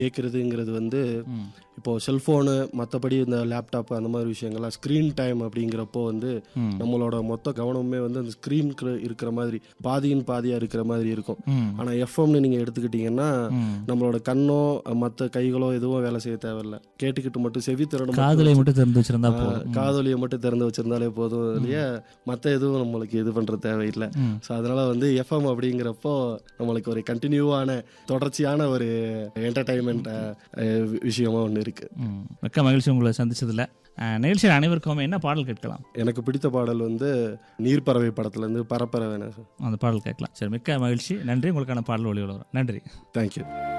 கேட்குறதுங்கிறது வந்து ம். இப்போ செல்ஃபோனு மற்றபடி இந்த லேப்டாப் அந்த மாதிரி விஷயங்கள்லாம் ஸ்க்ரீன் டைம் அப்படிங்கிறப்போ வந்து ம். நம்மளோட மொத்த கவனமுமே வந்து அந்த ஸ்க்ரீனுக்கு இருக்கிற மாதிரி பாதியின் பாதியாக இருக்கிற மாதிரி இருக்கும் ம். ஆனால் எஃப்எம்னு நீங்கள் எடுத்துக்கிட்டிங்கன்னா ம். நம்மளோட கண்ணோ மற்ற கைகளோ எதுவும் வேலை செய்ய தேவையில்ல கேட்டுக்கிட்டு மட்டும் செவித்திறன் காதலை மட்டும் தெரிந்து வச்சிருந்தா போதும் காதொலியை மட்டும் திறந்து வச்சிருந்தாலே போதும் இல்லையா மற்ற எதுவும் நம்மளுக்கு இது பண்ணுற தேவையில்லை ம். ஸோ அதனால வந்து எஃப்எம் அப்படிங்கிறப்போ நம்மளுக்கு ஒரு கண்டினியூவான தொடர்ச்சியான ஒரு என்டர்டைன்மெண்ட் விஷயமா ஒன்று இருக்கு ம். மிக்க மகிழ்ச்சி உங்களை சந்திச்சதுல அஹ், நிகழ்ச்சியில் அனைவருக்கும் என்ன பாடல் கேட்கலாம் எனக்கு பிடித்த பாடல் வந்து நீர்ப்பறவை படத்துலேருந்து பரப்பறவை அந்த பாடல் கேட்கலாம் சரி மிக்க மகிழ்ச்சி நன்றி உங்களுக்கான பாடல் ஒளி வரும் நன்றி தேங்க்யூ